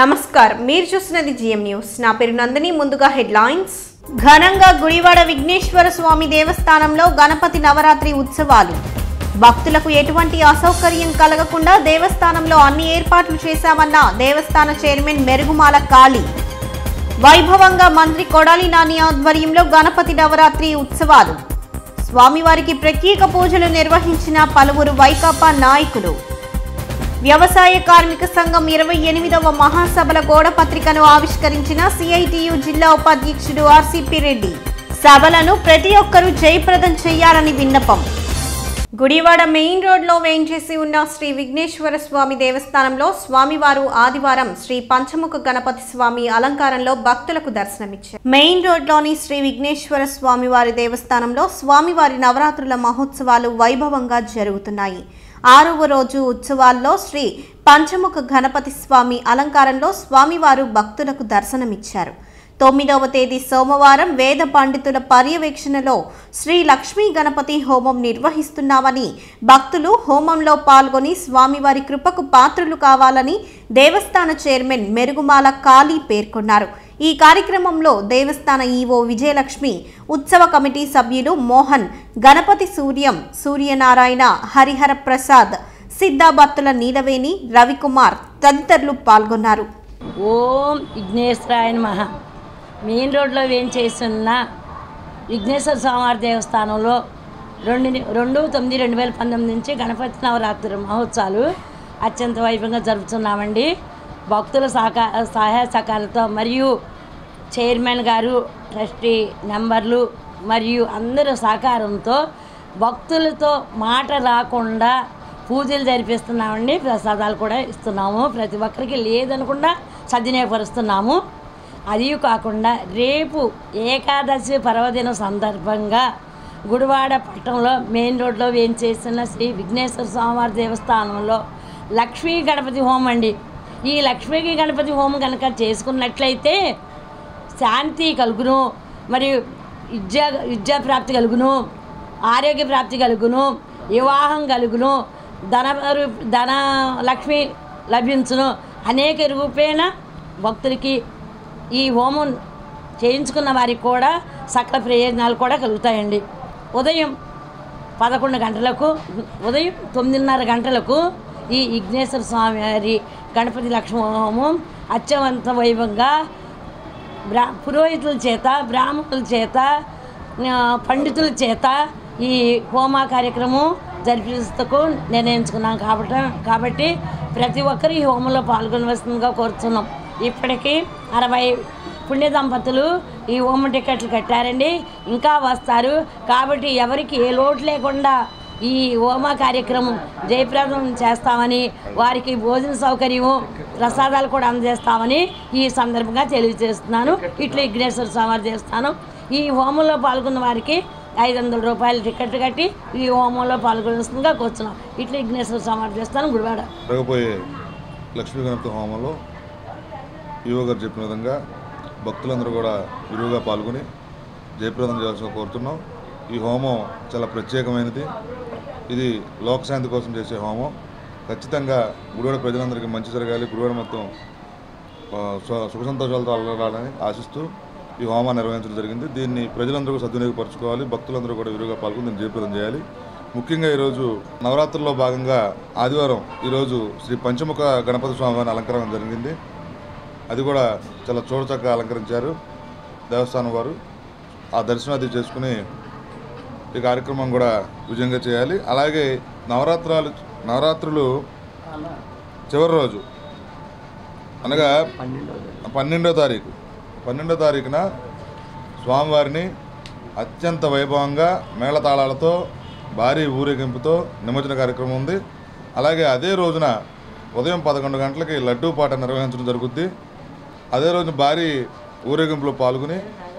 నమస్కారం మీరు చూస్తున్నది జిఎం న్యూస్ నా పేరు నందిని ముందుగా హెడ్లైన్స్ ఘనంగా గుడివాడ విఘ్నేశ్వర స్వామి దేవస్థానంలో గణపతి నవరాత్రి ఉత్సవాలు భక్తులకు ఎటువంటి అసౌకర్యం కలగకుండా దేవస్థానంలో అన్ని ఏర్పాట్లు చేశామన్న దేవస్థాన చైర్మన్ మెరుగుమాల కాళీ వైభవంగా మంత్రి కొడాలి నాని ఆధ్వర్యంలో గణపతి నవరాత్రి ఉత్సవాలు స్వామివారికి ప్రత్యేక పూజలు నిర్వహించిన పలువురు వైకాపా నాయకులు వ్యవసాయ కార్మిక సంఘం ఇరవై ఎనిమిదవ మహాసభల గోడ పత్రికను ఆవిష్కరించిన సిఐటియు జిల్లా ఉపాధ్యక్షుడు ఆర్సిపి రెడ్డి సభలను ప్రతి ఒక్కరూ జయప్రదం చేయాలని విన్నపం గుడివాడ మెయిన్ రోడ్లో వేయించేసి ఉన్న శ్రీ విఘ్నేశ్వర స్వామి దేవస్థానంలో స్వామివారు ఆదివారం శ్రీ పంచముఖ గణపతి స్వామి అలంకారంలో భక్తులకు దర్శనమిచ్చారు మెయిన్ రోడ్లోని శ్రీ విఘ్నేశ్వర స్వామివారి దేవస్థానంలో స్వామివారి నవరాత్రుల మహోత్సవాలు వైభవంగా జరుగుతున్నాయి ఆరవ రోజు ఉత్సవాల్లో శ్రీ పంచముఖ గణపతి స్వామి అలంకారంలో స్వామివారు భక్తులకు దర్శనమిచ్చారు తొమ్మిదవ తేదీ సోమవారం వేద పండితుల పర్యవేక్షణలో శ్రీ లక్ష్మీ గణపతి హోమం నిర్వహిస్తున్నామని భక్తులు హోమంలో పాల్గొని స్వామివారి కృపకు పాత్రులు కావాలని దేవస్థాన చైర్మన్ మెరుగుమాల కాళీ పేర్కొన్నారు ఈ కార్యక్రమంలో దేవస్థాన ఈవో విజయలక్ష్మి ఉత్సవ కమిటీ సభ్యులు మోహన్ గణపతి సూర్యం సూర్యనారాయణ హరిహర ప్రసాద్ సిద్ధాభక్తుల నీలవేణి రవికుమార్ తదితరులు పాల్గొన్నారు ఓం విఘ్నేశ్వరాయ నమః మెయిన్ రోడ్లో వేయించేస్తున్న విఘ్నేశ్వర స్వామివారి దేవస్థానంలో రెండు రెండు తొమ్మిది రెండు వేల పంతొమ్మిది నుంచి గణపతి నవరాత్రి మహోత్సవాలు అత్యంత వైభవంగా జరుపుతున్నామండి భక్తుల సహకా సహాయ సహకారాలతో మరియు చైర్మన్ గారు ట్రస్టీ మెంబర్లు మరియు అందరి సహకారంతో భక్తులతో మాట రాకుండా పూజలు జరిపిస్తున్నామండి ప్రసాదాలు కూడా ఇస్తున్నాము ప్రతి ఒక్కరికి లేదనకుండా సద్వినియోగపరుస్తున్నాము అది కాకుండా రేపు ఏకాదశి పర్వదిన సందర్భంగా గుడివాడ పట్టణంలో మెయిన్ రోడ్లో వేయించేసిన శ్రీ విఘ్నేశ్వర స్వామివారి దేవస్థానంలో లక్ష్మీ గణపతి హోమం అండి ఈ లక్ష్మీ గణపతి హోమం కనుక చేసుకున్నట్లయితే శాంతి కలుగును మరియు విద్యా విద్యా ప్రాప్తి కలుగును ఆరోగ్య ప్రాప్తి కలుగును వివాహం కలుగును ధన ధన లక్ష్మి లభించును అనేక రూపేణ భక్తులకి ఈ హోమం చేయించుకున్న వారికి కూడా సకల ప్రయోజనాలు కూడా కలుగుతాయండి ఉదయం పదకొండు గంటలకు ఉదయం తొమ్మిదిన్నర గంటలకు ఈ విఘ్నేశ్వర స్వామి వారి గణపతి లక్ష్మీ హోమం అత్యవంత వైభవంగా బ్రా పురోహితుల చేత బ్రాహ్మణుల చేత ఆ, పండితుల చేత ఈ హోమ కార్యక్రమం జరిపిస్తకు నిర్ణయించుకున్నాం కాబట్టి కాబట్టి ప్రతి ఒక్కరు ఈ హోమంలో పాల్గొనవలసిందిగా కోరుతున్నాం ఇప్పటికీ అరవై పుణ్య దంపతులు ఈ హోమ టికెట్లు కట్టారండి ఇంకా వస్తారు కాబట్టి ఎవరికి ఏ లోటు లేకుండా ఈ హోమ కార్యక్రమం జయప్రదం చేస్తామని వారికి భోజన సౌకర్యము ప్రసాదాలు కూడా అందజేస్తామని ఈ సందర్భంగా తెలియజేస్తున్నాను ఇట్లా విఘ్నేశ్వర స్వామి దేవస్థానం ఈ హోమంలో పాల్గొన్న వారికి ఐదు వందల రూపాయలు టికెట్ కట్టి ఈ హోమంలో పాల్గొనవలసిందిగా కూర్చున్నాం ఇట్లా విఘ్నేశ్వర స్వామి దేవస్థానం గుడివాడ జరగబోయే లక్ష్మీ గణపతి హోమంలో ఈవో గారు చెప్పిన విధంగా భక్తులందరూ కూడా విరివిగా పాల్గొని జయప్రదం చేయాల్సిన కోరుతున్నాం ఈ హోమం చాలా ప్రత్యేకమైనది ఇది లోకశాంతి కోసం చేసే హోమం ఖచ్చితంగా గుడివాడ ప్రజలందరికీ మంచి జరగాలి గుడివాడ మొత్తం ఆ, సు- సుఖ సంతోషాలతో అల్లరాలని ఆశిస్తూ ఈ హోమాన్ని నిర్వహించడం జరిగింది దీన్ని ప్రజలందరూ కూడా సద్వినియోగపరచుకోవాలి భక్తులందరూ కూడా విరివిగా పాల్గొని దీన్ని జయప్రదం చేయాలి ముఖ్యంగా ఈరోజు నవరాత్రుల్లో భాగంగా ఆదివారం ఈరోజు శ్రీ పంచముఖ గణపతి స్వామివారిని అలంకరణ జరిగింది అది కూడా చాలా చూడచక్కగా అలంకరించారు దేవస్థానం వారు ఆ దర్శనాది చేసుకుని ఈ కార్యక్రమం కూడా విజయంగా చేయాలి అలాగే నవరాత్రాలు నవరాత్రులు చివరి రోజు అనగా పన్నెండో తారీఖు పన్నెండో తారీఖున స్వామివారిని అత్యంత వైభవంగా మేళతాళాలతో భారీ ఊరేగింపుతో నిమజ్జన కార్యక్రమం ఉంది అలాగే అదే రోజున ఉదయం పదకొండు గంటలకి లడ్డూ పాట నిర్వహించడం జరుగుద్ది అదే రోజు భారీ ఊరేగింపులో పాల్గొని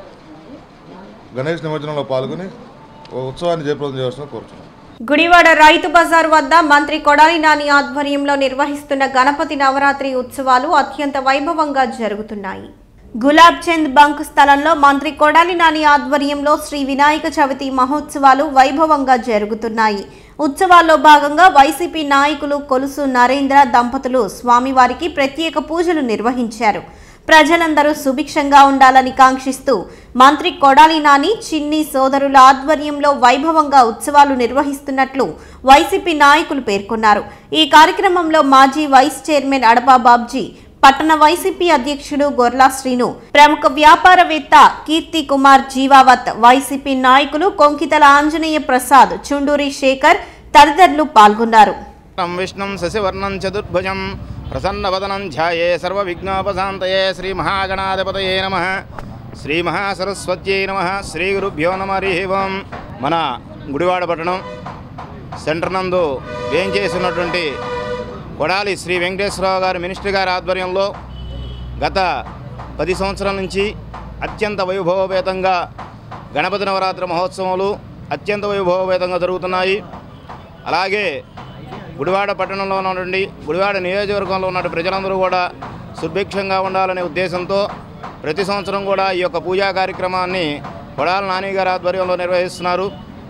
గణేష్ నిమజ్జనంలో పాల్గొని ఓ ఉత్సవాన్ని జయప్రదం చేయాల్సిన కోరుతున్నాం గుడివాడ రైతు బజార్ వద్ద మంత్రి కొడాలి నాని ఆధ్వర్యంలో నిర్వహిస్తున్న గణపతి నవరాత్రి ఉత్సవాలు అత్యంత వైభవంగా జరుగుతున్నాయి గులాబ్ చంద్ బంక్ స్థలంలో మంత్రి కొడాలి నాని ఆధ్వర్యంలో శ్రీ వినాయక చవితి మహోత్సవాలు వైభవంగా జరుగుతున్నాయి ఉత్సవాల్లో భాగంగా వైసీపీ నాయకులు కొలుసు నరేంద్ర దంపతులు స్వామివారికి ప్రత్యేక పూజలు నిర్వహించారు ప్రజలందరూ సుభిక్షంగా ఉండాలని కాంక్షిస్తూ మంత్రి కొడాలి నాని చిన్ని సోదరుల ఆధ్వర్యంలో వైభవంగా ఉత్సవాలు నిర్వహిస్తున్నట్లు వైసీపీ నాయకులు పేర్కొన్నారు ఈ కార్యక్రమంలో మాజీ వైస్ చైర్మన్ అడపా బాబ్జీ పట్టణ వైసీపీ అధ్యక్షుడు గొర్లా శ్రీను ప్రముఖ వ్యాపారవేత్త కీర్తి కుమార్ జీవావత్ వైసీపీ నాయకులు కొంకితల ఆంజనేయ ప్రసాద్ చుండూరి శేఖర్ తదితరులు పాల్గొన్నారు ం విష్ణుం శశివర్ణం చతుర్భుజం ప్రసన్నవదనం ధ్యాయే సర్వవిఘ్నోపశాంతయే శ్రీమహాగణాధిపతయే నమ శ్రీమహాసరస్వత్యై నమ శ్రీ గురుభ్యో నమ హరి ఓం మన గుడివాడ పట్టణం సెంటర్ నందు వేయించేసినటువంటి కొడాలి శ్రీ వెంకటేశ్వరరావు గారి మినిస్టర్ గారి ఆధ్వర్యంలో గత పది సంవత్సరాల నుంచి అత్యంత వైభవపేతంగా గణపతి నవరాత్రి మహోత్సవాలు అత్యంత వైభవపేతంగా జరుగుతున్నాయి అలాగే గుడివాడ పట్టణంలో ఉన్నటువంటి గుడివాడ నియోజకవర్గంలో ఉన్న ప్రజలందరూ కూడా సుభిక్షంగా ఉండాలనే ఉద్దేశంతో ప్రతి సంవత్సరం కూడా ఈ యొక్క పూజా కార్యక్రమాన్ని కొడాల నాని గారి ఆధ్వర్యంలో నిర్వహిస్తున్నారు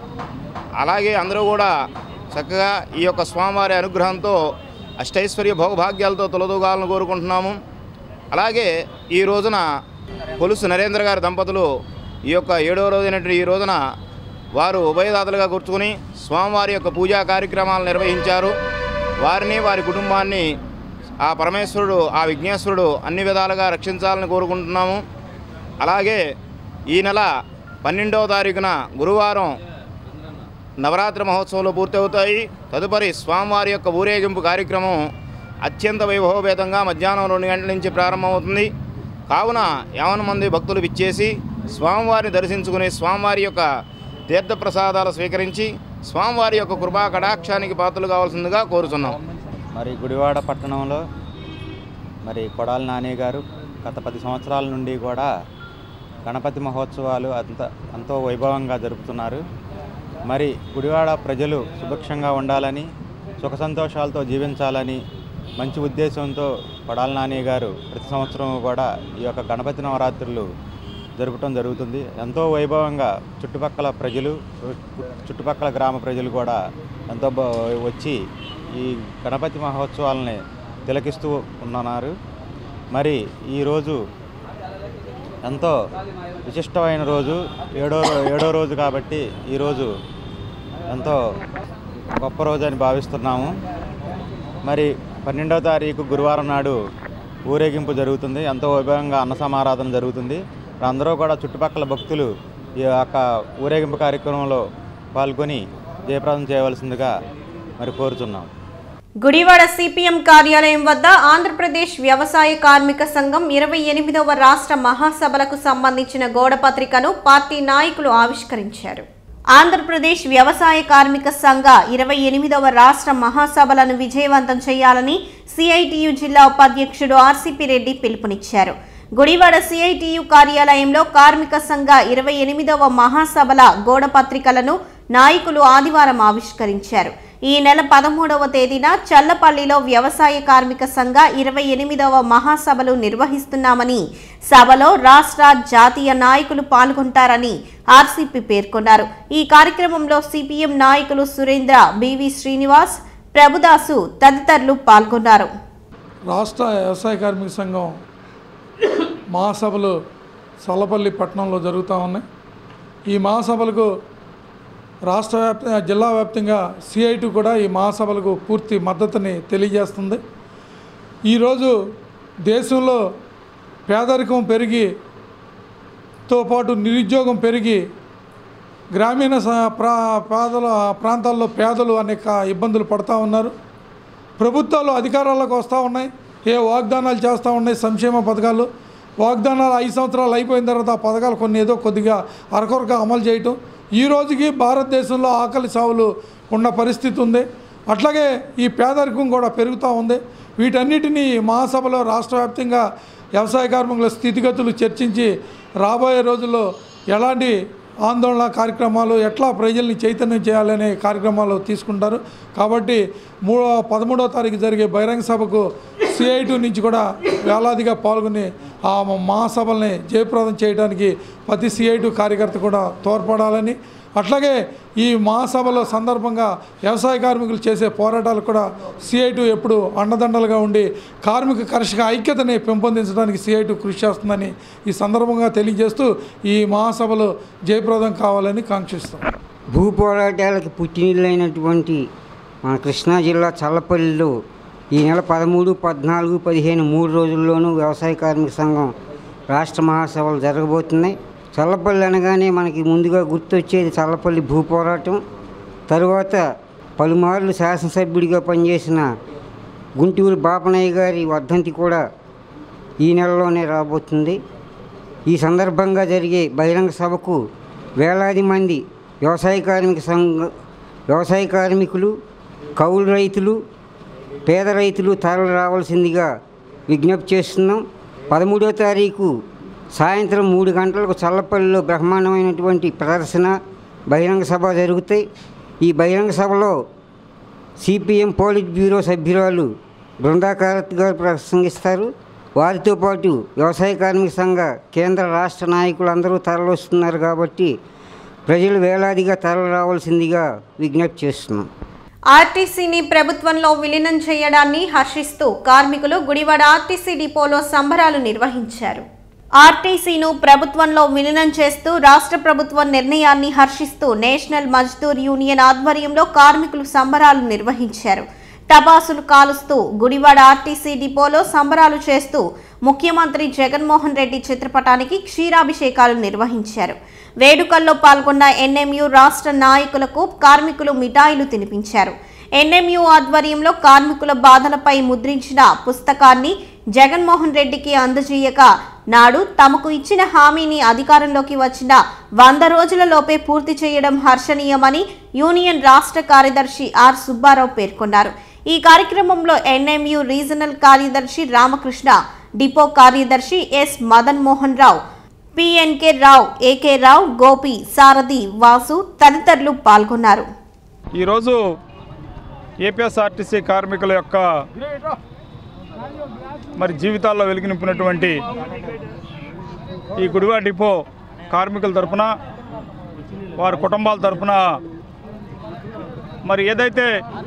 అలాగే అందరూ కూడా చక్కగా ఈ యొక్క స్వామివారి అనుగ్రహంతో అష్టైశ్వర్య భోగభాగ్యాలతో తొలదూగాలను కోరుకుంటున్నాము అలాగే ఈ రోజున కొలుసు నరేంద్ర గారి దంపతులు ఈ యొక్క ఏడవ రోజైనటువంటి ఈ రోజున వారు ఉభయదాతలుగా కూర్చుని స్వామివారి యొక్క పూజా కార్యక్రమాలు నిర్వహించారు వారిని వారి కుటుంబాన్ని ఆ పరమేశ్వరుడు ఆ విఘ్నేశ్వరుడు అన్ని విధాలుగా రక్షించాలని కోరుకుంటున్నాము అలాగే ఈ నెల పన్నెండవ తారీఖున గురువారం నవరాత్రి మహోత్సవాలు పూర్తవుతాయి తదుపరి స్వామివారి యొక్క ఊరేగింపు కార్యక్రమం అత్యంత వైభవపేతంగా మధ్యాహ్నం రెండు గంటల నుంచి ప్రారంభమవుతుంది కావున యావన మంది భక్తులు విచ్చేసి స్వామివారిని దర్శించుకుని స్వామివారి యొక్క తీర్థప్రసాదాలు స్వీకరించి స్వామివారి యొక్క కృపా కటాక్షానికి పాత్రలు కావాల్సిందిగా కోరుచున్నాం మరి గుడివాడ పట్టణంలో మరి కొడాలి నాని గారు గత పది సంవత్సరాల నుండి కూడా గణపతి మహోత్సవాలు అంత ఎంతో వైభవంగా జరుపుతున్నారు మరి గుడివాడ ప్రజలు సుభిక్షంగా ఉండాలని సుఖ సంతోషాలతో జీవించాలని మంచి ఉద్దేశంతో కొడాలి నాని గారు ప్రతి సంవత్సరం కూడా ఈ యొక్క గణపతి నవరాత్రులు జరపటం జరుగుతుంది ఎంతో వైభవంగా చుట్టుపక్కల ప్రజలు చుట్టుపక్కల గ్రామ ప్రజలు కూడా ఎంతో బా- వచ్చి ఈ గణపతి మహోత్సవాలని తిలకిస్తూ ఉన్నారు మరి ఈరోజు ఎంతో విశిష్టమైన రోజు ఏడో ఏడో రోజు కాబట్టి ఈరోజు ఎంతో గొప్ప రోజు అని భావిస్తున్నాము మరి పన్నెండవ తారీఖు గురువారం నాడు ఊరేగింపు జరుగుతుంది ఎంతో వైభవంగా అన్న సమారాధన జరుగుతుంది అందరూ కూడా చుట్టుపక్కల భక్తులు ఈ యొక్క ఊరేగింపు కార్యక్రమంలో పాల్గొని జయప్రదం చేయవలసిందిగా మరి కోరుచున్నాం గుడివాడ సిపిఎం కార్యాలయం వద్ద ఆంధ్రప్రదేశ్ వ్యవసాయ కార్మిక సంఘం ఇరవై ఎనిమిదవ రాష్ట్ర మహాసభలకు సంబంధించిన గోడపత్రికను పార్టీ నాయకులు ఆవిష్కరించారు ఆంధ్రప్రదేశ్ వ్యవసాయ కార్మిక సంఘ ఇరవై ఎనిమిదవ రాష్ట్ర మహాసభలను విజయవంతం చేయాలని సిఐటియు జిల్లా ఉపాధ్యక్షుడు ఆర్సిపి రెడ్డి పిలుపునిచ్చారు గుడివాడ సిఐటియు కార్యాలయంలో కార్మిక సంఘ ఇరవై ఎనిమిదవ మహాసభల గోడపత్రికలను నాయకులు ఆదివారం ఆవిష్కరించారు ఈ నెల పదమూడవ తేదీన చల్లపల్లిలో వ్యవసాయ కార్మిక సంఘ ఇరవై ఎనిమిదవ మహాసభలు నిర్వహిస్తున్నామని సభలో రాష్ట్ర జాతీయ నాయకులు పాల్గొంటారని ఆర్సీపీ పేర్కొన్నారు ఈ కార్యక్రమంలో సిపిఎం నాయకులు సురేంద్ర బివి శ్రీనివాస్ ప్రభుదాసు తదితరులు పాల్గొన్నారు రాష్ట్ర వ్యవసాయ కార్మిక సంఘం మహాసభలు చల్లపల్లి పట్టణంలో జరుగుతూ ఉన్నాయి ఈ మహాసభలకు రాష్ట్ర వ్యాప్త జిల్లా వ్యాప్తంగా సిఐటి కూడా ఈ మహాసభలకు పూర్తి మద్దతుని తెలియజేస్తుంది ఈరోజు దేశంలో పేదరికం పెరిగి తో పాటు నిరుద్యోగం పెరిగి గ్రామీణ స- ప్రా పేదల ప్రాంతాల్లో పేదలు అనేక ఇబ్బందులు పడుతూ ఉన్నారు ప్రభుత్వాలు అధికారాల్లోకి వస్తూ ఉన్నాయి ఏ వాగ్దానాలు చేస్తూ ఉన్నాయి సంక్షేమ పథకాలు వాగ్దానాలు ఐదు సంవత్సరాలు అయిపోయిన తర్వాత ఆ పథకాలు కొన్ని ఏదో కొద్దిగా అరకొరగా అమలు చేయటం ఈ రోజుకి భారతదేశంలో ఆకలి సావులు ఉన్న పరిస్థితి ఉంది అట్లాగే ఈ పేదరికం కూడా పెరుగుతూ ఉంది వీటన్నిటినీ మహాసభలో రాష్ట్ర వ్యాప్తంగా వ్యవసాయ కార్మికుల స్థితిగతులు చర్చించి రాబోయే రోజుల్లో ఎలాంటి ఆందోళన కార్యక్రమాలు ఎట్లా ప్రజల్ని చైతన్యం చేయాలనే కార్యక్రమాలు తీసుకుంటారు కాబట్టి మూడో పదమూడవ తారీఖు జరిగే బహిరంగ సభకు సిఐటి నుంచి కూడా వేలాదిగా పాల్గొని ఆ మహాసభల్ని జయప్రదం చేయడానికి ప్రతి సిఐటి కార్యకర్త కూడా తోడ్పడాలని అట్లాగే ఈ మహాసభల సందర్భంగా వ్యవసాయ కార్మికులు చేసే పోరాటాలు కూడా సిఐటు ఎప్పుడు అండదండలుగా ఉండి కార్మిక కర్షక ఐక్యతని పెంపొందించడానికి సిఐటు కృషి చేస్తుందని ఈ సందర్భంగా తెలియజేస్తూ ఈ మహాసభలు జయప్రదం కావాలని కాంక్షిస్తాం భూ పోరాటాలకు పుట్టినిల్లైనటువంటి మన కృష్ణా జిల్లా చల్లపల్లిలో ఈ నెల పదమూడు పద్నాలుగు పదిహేను మూడు రోజుల్లోనూ వ్యవసాయ కార్మిక సంఘం రాష్ట్ర మహాసభలు జరగబోతున్నాయి చల్లపల్లి అనగానే మనకి ముందుగా గుర్తొచ్చేది చల్లపల్లి భూ పోరాటం తరువాత పలుమార్లు శాసనసభ్యుడిగా పనిచేసిన గుంటూరు బాపనయ్య గారి వర్ధంతి కూడా ఈ నెలలోనే రాబోతుంది ఈ సందర్భంగా జరిగే బహిరంగ సభకు వేలాది మంది వ్యవసాయ కార్మిక సంఘ వ్యవసాయ కార్మికులు కౌలు రైతులు పేద రైతులు తరలి రావాల్సిందిగా విజ్ఞప్తి చేస్తున్నాం పదమూడో తారీఖు సాయంత్రం మూడు గంటలకు చల్లపల్లిలో బ్రహ్మాండమైనటువంటి ప్రదర్శన బహిరంగ సభ జరుగుతాయి ఈ బహిరంగ సభలో సిపిఎం పోలిట్ బ్యూరో సభ్యురాలు బృందాకారత్ గారు ప్రసంగిస్తారు వారితో పాటు వ్యవసాయ కార్మిక సంఘ కేంద్ర రాష్ట్ర నాయకులు అందరూ తరలిస్తున్నారు కాబట్టి ప్రజలు వేలాదిగా తరలి రావాల్సిందిగా విజ్ఞప్తి చేస్తున్నాం ఆర్టీసీని ప్రభుత్వంలో విలీనం చేయడాన్ని హర్షిస్తూ కార్మికులు గుడివాడ ఆర్టీసీ డిపోలో సంబరాలు నిర్వహించారు ఆర్టీసీను ప్రభుత్వంలో విలీనం చేస్తూ రాష్ట్ర ప్రభుత్వం నిర్ణయాన్ని హర్షిస్తూ నేషనల్ మజ్దూర్ యూనియన్ ఆధ్వర్యంలో కార్మికులు సంబరాలు నిర్వహించారు టపాసులు కాలుస్తూ గుడివాడ ఆర్టీసీ డిపోలో సంబరాలు చేస్తూ ముఖ్యమంత్రి జగన్మోహన్ రెడ్డి చిత్రపటానికి క్షీరాభిషేకాలు నిర్వహించారు వేడుకల్లో పాల్గొన్న ఎన్ఎంయు రాష్ట్ర నాయకులకు కార్మికులు మిఠాయిలు తినిపించారు ఎన్ఎంయు ఆధ్వర్యంలో కార్మికుల బాధలపై ముద్రించిన పుస్తకాన్ని జగన్మోహన్ రెడ్డికి అందజేయక నాడు తమకు ఇచ్చిన హామీని అధికారంలోకి వచ్చిన వంద రోజులలోపే పూర్తి చేయడం హర్షణీయమని యూనియన్ రాష్ట్ర కార్యదర్శి ఆర్ సుబ్బారావు పేర్కొన్నారు ఈ కార్యక్రమంలో ఎన్ఎంయు రీజనల్ కార్యదర్శి రామకృష్ణ డిపో కార్యదర్శి S Madan Mohan Rao PNK Rao AK Rao Gopi Sarathi Vasu తదితరులు పాల్గొన్నారు ఈరోజు ఏపీఎస్ఆర్టీసీ కార్మికుల యొక్క మరి జీవితాల్లో వెలుగు నింపినటువంటి ఈ గుడివా డిపో కార్మికుల తరపున వారి కుటుంబాల తరపున మరి ఏదైతే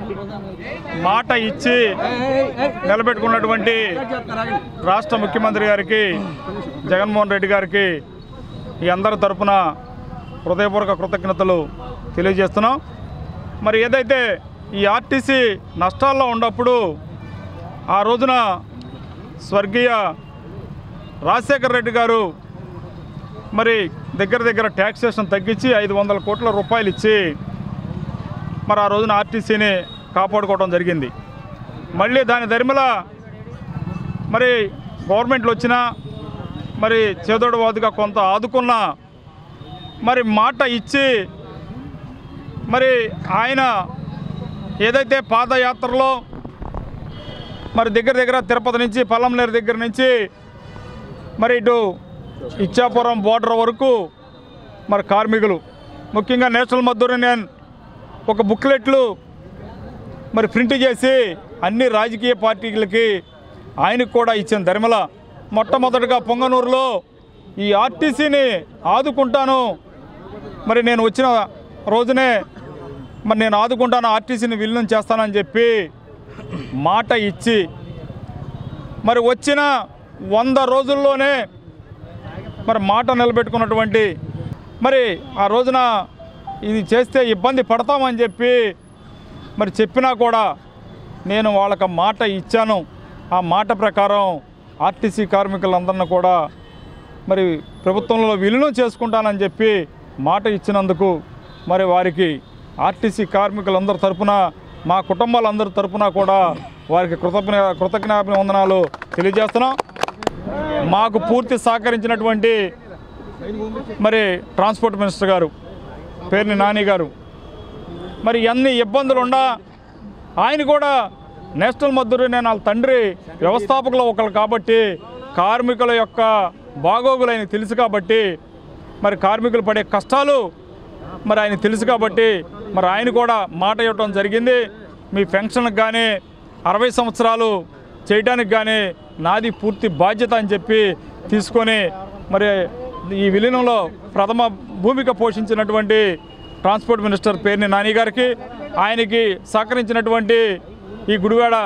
మాట ఇచ్చి నిలబెట్టుకున్నటువంటి రాష్ట్ర ముఖ్యమంత్రి గారికి జగన్మోహన్ రెడ్డి గారికి ఈ అందరి తరపున హృదయపూర్వక కృతజ్ఞతలు తెలియజేస్తున్నాం మరి ఏదైతే ఈ ఆర్టీసీ నష్టాల్లో ఉన్నప్పుడు ఆ రోజున స్వర్గీయ రాజశేఖర రెడ్డి గారు మరి దగ్గర దగ్గర ట్యాక్సేషన్ తగ్గించి ఐదు వందల కోట్ల రూపాయలు ఇచ్చి మరి ఆ రోజున ఆర్టీసీని కాపాడుకోవడం జరిగింది మళ్ళీ దాని ధరిమల మరి గవర్నమెంట్లు వచ్చినా మరి చేదోడు వాదుగా కొంత ఆదుకున్న మరి మాట ఇచ్చి మరి ఆయన ఏదైతే పాదయాత్రలో మరి దగ్గర దగ్గర తిరుపతి నుంచి పల్లంనేరు దగ్గర నుంచి మరి ఇటు ఇచ్చాపురం బోర్డర్ వరకు మరి కార్మికులు ముఖ్యంగా నేషనల్ మద్దూర్ యూనియన్ ఒక బుక్లెట్లు మరి ప్రింట్ చేసి అన్ని రాజకీయ పార్టీలకి ఆయనకు కూడా ఇచ్చిన ధర్మల మొట్టమొదటిగా పొంగనూరులో ఈ ఆర్టీసీని ఆదుకుంటాను మరి నేను వచ్చిన రోజునే మరి నేను ఆదుకుంటాను ఆర్టీసీని విలీనం చేస్తానని చెప్పి మాట ఇచ్చి మరి వచ్చిన వంద రోజుల్లోనే మరి మాట నిలబెట్టుకున్నటువంటి మరి ఆ రోజున ఇది చేస్తే ఇబ్బంది పడతామని చెప్పి మరి చెప్పినా కూడా నేను వాళ్ళకి మాట ఇచ్చాను ఆ మాట ప్రకారం ఆర్టీసీ కార్మికులందరినీ కూడా మరి ప్రభుత్వంలో విలీనం చేసుకుంటానని చెప్పి మాట ఇచ్చినందుకు మరి వారికి ఆర్టీసీ కార్మికులందరి తరపున మా కుటుంబాలందరి తరపున కూడా వారికి కృతజ్ఞ కృతజ్ఞాభివందనాలు తెలియజేస్తున్నాం మాకు పూర్తి సహకరించినటువంటి మరి ట్రాన్స్పోర్ట్ మినిస్టర్ గారు పేర్ని నాని గారు మరి ఎన్ని ఇబ్బందులు ఉండా ఆయన కూడా నేషనల్ మద్దూరు నేను వాళ్ళ తండ్రి వ్యవస్థాపకులు ఒకరు కాబట్టి కార్మికుల యొక్క బాగోగులు ఆయన తెలుసు కాబట్టి మరి కార్మికులు పడే కష్టాలు మరి ఆయన తెలుసు కాబట్టి మరి ఆయన కూడా మాట ఇవ్వటం జరిగింది మీ పెన్షన్కి కానీ అరవై సంవత్సరాలు చేయడానికి కానీ నాది పూర్తి బాధ్యత అని చెప్పి తీసుకొని మరి ఈ విలీనంలో ప్రథమ భూమిక పోషించినటువంటి ట్రాన్స్పోర్ట్ మినిస్టర్ పేర్ని నాని గారికి ఆయనకి సహకరించినటువంటి ఈ గుడివాడ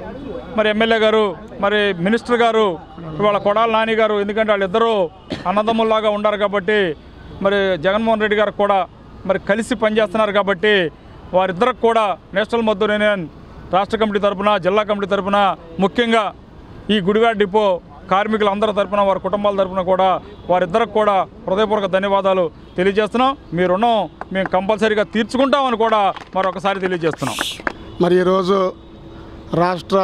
మరి ఎమ్మెల్యే గారు మరి మినిస్టర్ గారు ఇవాళ కొడాల నాని గారు ఎందుకంటే వాళ్ళిద్దరూ అన్నదమ్ముల్లాగా ఉన్నారు కాబట్టి మరి జగన్మోహన్ రెడ్డి గారు కూడా మరి కలిసి పనిచేస్తున్నారు కాబట్టి వారిద్దరికి కూడా నేషనల్ మద్దతు యూనియన్ రాష్ట్ర కమిటీ తరపున జిల్లా కమిటీ తరపున ముఖ్యంగా ఈ గుడివాడ డిపో కార్మికులందరి తరపున వారి కుటుంబాల తరపున కూడా వారిద్దరికి కూడా హృదయపూర్వక ధన్యవాదాలు తెలియజేస్తున్నాం మీ రుణం మేము కంపల్సరీగా తీర్చుకుంటామని కూడా మరొకసారి తెలియజేస్తున్నాం మరి ఈరోజు రాష్ట్ర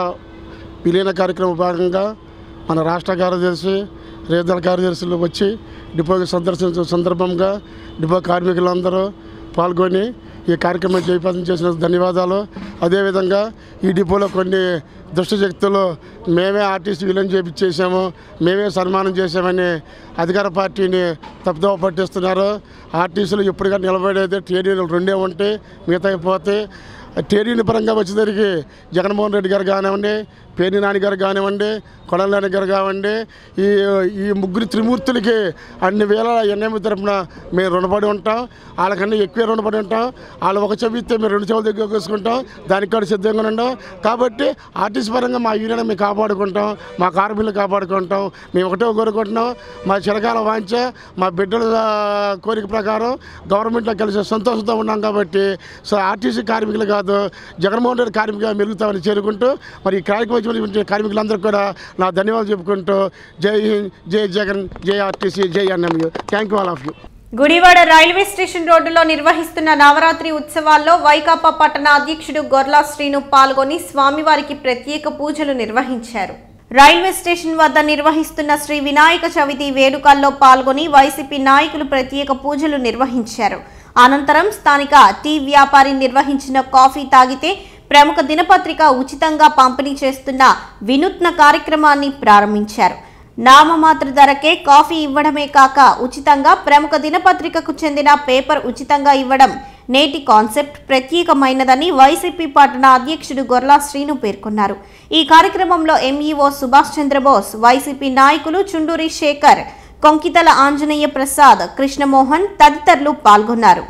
విలీన కార్యక్రమ భాగంగా మన రాష్ట్ర కార్యదర్శి రీజనల్ కార్యదర్శులు వచ్చి డిపోకి సందర్శించిన సందర్భంగా డిపో కార్మికులందరూ పాల్గొని ఈ కార్యక్రమం జయప్రదం చేసిన ధన్యవాదాలు అదేవిధంగా ఈ డిపోలో కొన్ని దుష్ట శక్తులు మేమే ఆర్టీసీ విలీనం చేపించేసాము మేమే సన్మానం చేసామని అధికార పార్టీని తప్పుదోవ పట్టిస్తున్నారు ఆర్టీసీలు ఎప్పుడుగా నిలబడేది ట్రేడ్ రెండే ఉంటాయి మిగతా అయిపోతే ట్రేడ్ పరంగా వచ్చేసరికి జగన్మోహన్ రెడ్డి గారు కానివ్వండి పేర్ని నాని గారు కానివ్వండి కొడాల నాని గారు కానివ్వండి ఈ ఈ ముగ్గురు త్రిమూర్తులకి అన్ని వేల ఎన్ఎంఈ తరపున మేము రుణపడి ఉంటాం వాళ్ళకన్నా ఎక్కువే రుణపడి ఉంటాం వాళ్ళు ఒక చెవి ఇస్తే మేము రెండు చెవులు దగ్గర వేసుకుంటాం దానికి కూడా సిద్ధంగా ఉన్నాం కాబట్టి ఆర్టీసీ పరంగా మా యూనియన్ మేము కాపాడుకుంటాం మా కార్మికులు కాపాడుకుంటాం మేము ఒకటే కోరుకుంటున్నాం మా చిరకాల వాంచ మా బిడ్డల ఆ, కోరిక ప్రకారం గవర్నమెంట్లో కలిసి సంతోషంతో ఉన్నాం కాబట్టి సో ఆర్టీసీ కార్మికులు కాదు జగన్మోహన్ రెడ్డి కార్మికులు మెరుగుతామని చేరుకుంటూ మరి ఈ కార్యక్రమం వచ్చిన కార్మికులందరూ కూడా నా ధన్యవాదాలు చెప్పుకుంటూ జై హింద్ జై జగన్ జై ఆర్టీసీ జై NMU thank you all of you Gudivada railway station రోడ్డులో నిర్వహిస్తున్న నవరాత్రి ఉత్సవాల్లో వైకాపా పట్టణ అధ్యక్షుడు గొర్లా శ్రీను పాల్గొని స్వామివారికి ప్రత్యేక పూజలు నిర్వహించారు రైల్వే స్టేషన్ వద్ద నిర్వహిస్తున్న శ్రీ వినాయక చవితి వేడుకల్లో పాల్గొని వైసీపీ నాయకులు ప్రత్యేక పూజలు నిర్వహించారు అనంతరం స్థానిక టీ వ్యాపారి నిర్వహించిన కాఫీ తాగితే ప్రముఖ దినపత్రిక ఉచితంగా పంపిణీ చేస్తున్న వినూత్న కార్యక్రమాన్ని ప్రారంభించారు నామమాత్ర ధరకే కాఫీ ఇవ్వడమే కాక ఉచితంగా ప్రముఖ దినపత్రికకు చెందిన పేపర్ ఉచితంగా ఇవ్వడం నేటి కాన్సెప్ట్ ప్రత్యేకమైనదని వైసీపీ పట్టణ అధ్యక్షుడు గొర్లా శ్రీను పేర్కొన్నారు ఈ కార్యక్రమంలో ఎంఈఓ సుభాష్ చంద్రబోస్ వైసీపీ నాయకులు చుండూరి శేఖర్ కొంకితల ఆంజనేయ ప్రసాద్ కృష్ణమోహన్ తదితరులు పాల్గొన్నారు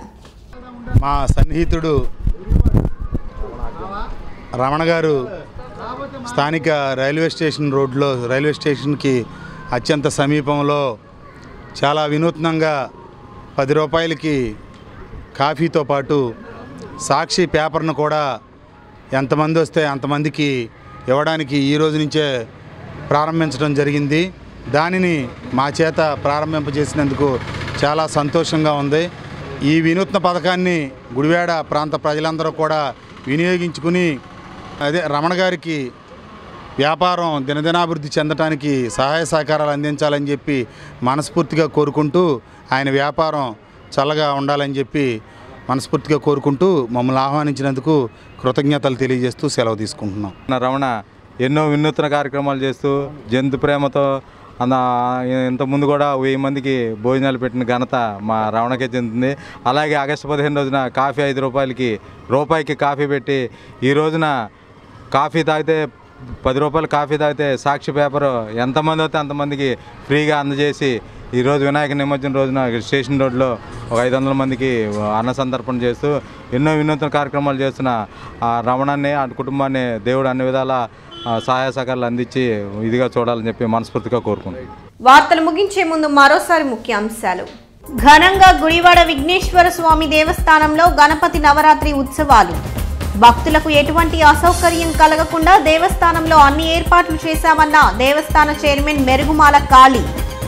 మా సన్నిహితుడు రమణ గారు స్థానిక రైల్వే స్టేషన్ రోడ్లో రైల్వే స్టేషన్కి అత్యంత సమీపంలో చాలా వినూత్నంగా పది రూపాయలకి కాఫీతో పాటు సాక్షి పేపర్ను కూడా ఎంతమంది వస్తే అంతమందికి ఇవ్వడానికి ఈ రోజు నుంచే ప్రారంభించడం జరిగింది దానిని మా చేత ప్రారంభింపజేసినందుకు చాలా సంతోషంగా ఉంది ఈ వినూత్న పథకాన్ని గుడివాడ ప్రాంత ప్రజలందరూ కూడా వినియోగించుకుని అదే రమణ గారికి వ్యాపారం దినదినాభివృద్ధి చెందడానికి సహాయ సహకారాలు అందించాలని చెప్పి మనస్ఫూర్తిగా కోరుకుంటూ ఆయన వ్యాపారం చల్లగా ఉండాలని చెప్పి మనస్ఫూర్తిగా కోరుకుంటూ మమ్మల్ని ఆహ్వానించినందుకు కృతజ్ఞతలు తెలియజేస్తూ సెలవు తీసుకుంటున్నాం నా రమణ ఎన్నో వినూత్న కార్యక్రమాలు చేస్తూ జంతు ప్రేమతో అన్న ఇంతకుముందు కూడా వెయ్యి మందికి భోజనాలు పెట్టిన ఘనత మా రమణకే చెందుతుంది అలాగే ఆగస్టు పదిహేను రోజున కాఫీ ఐదు రూపాయలకి రూపాయికి కాఫీ పెట్టి ఈ రోజున కాఫీ తాగితే పది రూపాయలు కాఫీ తాగితే సాక్షి పేపర్ ఎంతమంది అయితే అంతమందికి ఫ్రీగా అందజేసి ఈరోజు వినాయక నిమజ్జనం రోజున స్టేషన్ రోడ్లో ఒక ఐదు వందల మందికి అన్న సంతర్పణ చేస్తూ ఎన్నో వినూత్న కార్యక్రమాలు చేస్తున్న ఆ రమణాన్ని ఆ కుటుంబాన్ని దేవుడు అన్ని విధాల ఆ, సహాయ సహకారాలు అందించి ఇదిగా చూడాలని చెప్పి మనస్ఫూర్తిగా కోరుకుంటున్నాను వార్తలు ముగించే ముందు మరోసారి ముఖ్యాంశాలు ఘనంగా గుడివాడ విఘ్నేశ్వర స్వామి దేవస్థానంలో గణపతి నవరాత్రి ఉత్సవాలు భక్తులకు ఎటువంటి అసౌకర్యం కలగకుండా దేవస్థానంలో అన్ని ఏర్పాట్లు చేశామన్న దేవస్థాన చైర్మన్ మెరుగుమాల కాళీ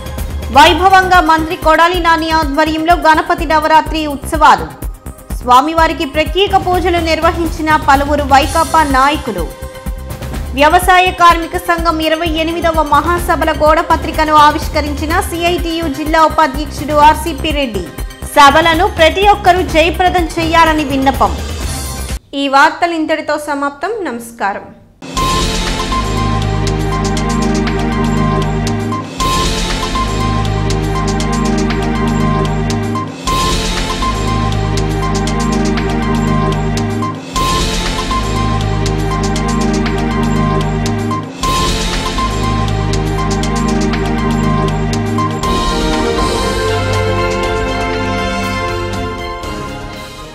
వైభవంగా మంత్రి కొడాలి నాని ఆధ్వర్యంలో గణపతి నవరాత్రి ఉత్సవాలు స్వామివారికి ప్రత్యేక పూజలు నిర్వహించిన పలువురు వైకాపా నాయకులు వ్యవసాయ కార్మిక సంఘం ఇరవై ఎనిమిదవ మహాసభల గోడ పత్రికను ఆవిష్కరించిన సిఐటియు జిల్లా ఉపాధ్యక్షుడు ఆర్సిపి రెడ్డి సభలను ప్రతి ఒక్కరూ జయప్రదం చేయాలని విన్నపం ఈ వార్తలు ఇంతటితో సమాప్తం నమస్కారం